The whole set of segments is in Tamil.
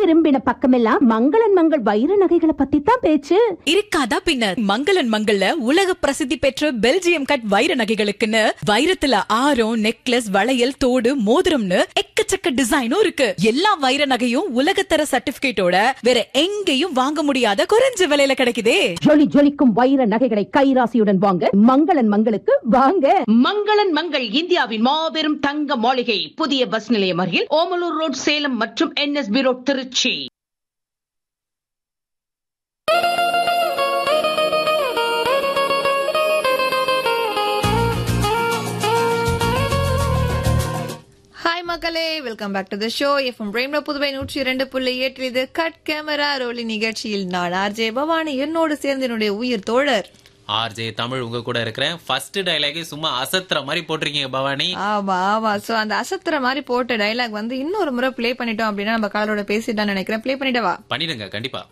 திரும்பின பக்கமெல்லாம் மங்களன் மங்கள் வைர நகைகளை பத்தி தான் பேச்சு இருக்காதா பின்ன மங்களன் மங்கள்ல உலக பிரசித்தி பெற்ற பெல்ஜியம் கட் வைர நகைகளுக்குன்னு வைரத்துல ஆரம் நெக்லஸ் வளையல் தோடு மோதிரம்னு எக்கச்சக்க டிசைனும் இருக்கு எல்லா வைர நகையும் உலகத்தர சர்டிபிகேட்டோட வேற எங்கேயும் வாங்க முடியாத குறைஞ்ச விலையில கிடைக்குதே ஜொலி ஜொலிக்கும் வைர நகைகளை கைராசியுடன் வாங்க மங்களன் மங்களுக்கு வாங்க மங்களன் மங்கள் இந்தியாவின் மாபெரும் தங்க மாளிகை புதிய பஸ் நிலையம் அருகில் ஓமலூர் ரோட் சேலம் மற்றும் என்எஸ்பி ரோட் திருச்சி ஹாய் மக்களே welcome back to the show F M பிரேம்ல புதுவை நூற்றி இரண்டு புள்ளி எட்டு இது கட் கேமரா ரோலி நிகழ்ச்சியில் நான் ஆர்ஜே பவானி என்னோடு சேர்ந்து என்னுடைய உயிர் தோழர் ஆர்ஜே தமிழ் உங்க கூட இருக்கிறேன் ஃபர்ஸ்ட் டைலாகே சும்மா அசத்துற மாதிரி போட்டிருக்கீங்க பவானி ஆமா ஆமா சோ அந்த அசத்துற மாதிரி போட்ட டைலாக் வந்து இன்னொரு முறை ப்ளே பண்ணிட்டோம் அப்படின்னா நம்ம காலரோட பேசிட்டான்னு நினைக்கிறேன் ப்ளே பண்ணிட்டவா பண்ணிடுங்க கண்டிப்பா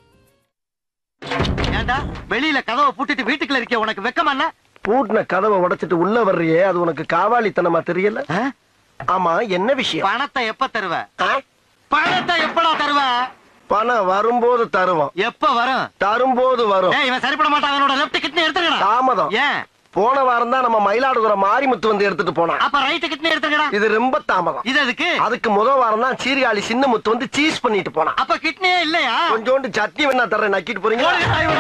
ஏண்டா வெளியில கதவை பூட்டிட்டு வீட்டுக்குள்ள இருக்கிய உனக்கு வெக்கமா இல்ல பூட்டின கதவை உடைச்சிட்டு உள்ள வர்றியே அது உனக்கு காவாலித்தனமா தெரியல ஆ? ஆமா என்ன விஷயம் பணத்தை எப்ப தருவ ஆ? பணத்தை எப்படா தருவ பணம் வரும்போது தருவோம் எப்ப வரும் தரும்போது வரும் ஏய் இவன் சரிப்பட மாட்டான் அவனோட லெஃப்ட் கிட்னி எடுத்துக்கடா தாமதம் ஏன் போன வாரம் தான் நம்ம மயிலாடுதுறை மாரிமுத்து வந்து எடுத்துட்டு போனான் அப்ப ரைட் கிட்னி எடுத்துக்கடா இது ரொம்ப தாமதம் இது எதுக்கு அதுக்கு முதல் வாரம் தான் சீர்காழி சின்ன முத்து வந்து சீஸ் பண்ணிட்டு போனான் அப்ப கிட்னியே இல்லையா கொஞ்சோண்டு சட்னி வேணா தர்றேன் நக்கிட்டு போறீங்களா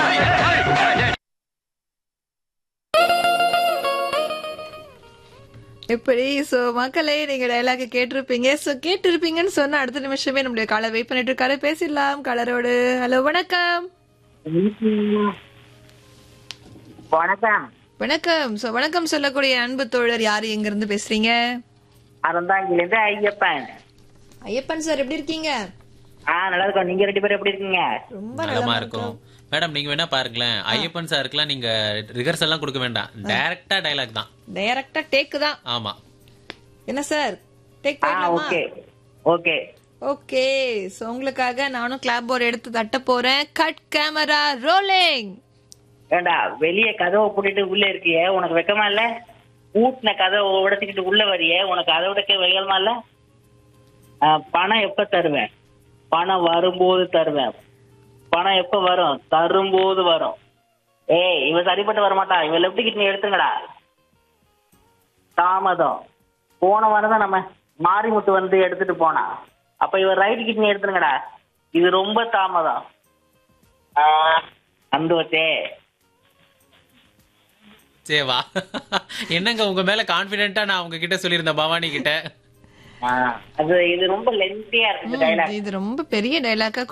எப்படி சோ மக்களே நீங்க டைலாக் கேட்டிருப்பீங்க சோ கேட்டிருப்பீங்கன்னு சொன்ன அடுத்த நிமிஷமே நம்மளுடைய காலை வெயிட் பண்ணிட்டு இருக்காரு பேசிடலாம் கலரோடு ஹலோ வணக்கம் வணக்கம் வணக்கம் சோ வணக்கம் சொல்லக்கூடிய அன்பு தோழர் யாரு எங்க இருந்து பேசுறீங்க அறந்தாங்கிலிருந்து ஐயப்பன் ஐயப்பன் சார் எப்படி இருக்கீங்க ஆ நல்லா இருக்கோம் நீங்க ரெண்டு பேரும் எப்படி இருக்கீங்க ரொம்ப நலமா இருக்கும் மேடம் நீங்க வேணா பாருங்களேன் ஐயப்பன் சாருக்குலாம் நீங்க ரிஹர்சல் எல்லாம் கொடுக்க வேண்டாம் டைரக்டா டைலாக் தான் டைரக்டா டேக் தான் ஆமா என்ன சார் டேக் ஆ பண்ணலாமா ஓகே ஓகே ஓகே சோ உங்களுக்காக நானும் கிளாப் போர்டு எடுத்து தட்ட போறேன் கட் கேமரா ரோலிங் ஏண்டா வெளிய கதவை பூட்டிட்டு உள்ள இருக்கியே உனக்கு வெக்கமா இல்ல பூட்டின கதவை உடைச்சிக்கிட்டு உள்ள வரியே உனக்கு அதை விட வெக்கமா இல்ல ஆ, பணம் எப்ப தருவேன் பணம் வரும்போது தருவேன் பணம் எப்ப வரும் தரும்போது வரும் ஏய் இவன் சரிப்பட்டு வர மாட்டான் இவன் லெப்ட் கிட்னி எடுத்துங்கடா தாமதம் போன வாரம் தான் நம்ம மாரிமுத்து வந்து எடுத்துட்டு போனான் அப்ப இவன் ரைட் கிட்னி எடுத்துங்கடா இது ரொம்ப தாமதம் ஆ, சந்தோஷே சரி வா என்னங்க உங்க மேல கான்பிடென்ட்டா நான் உங்ககிட்ட சொல்லியிருந்தேன் பவானி கிட்ட ஆ, அது இது ரொம்ப லென்த்தியா இருக்கு டைலாக் இது ரொம்ப பெரிய டைலாக்கா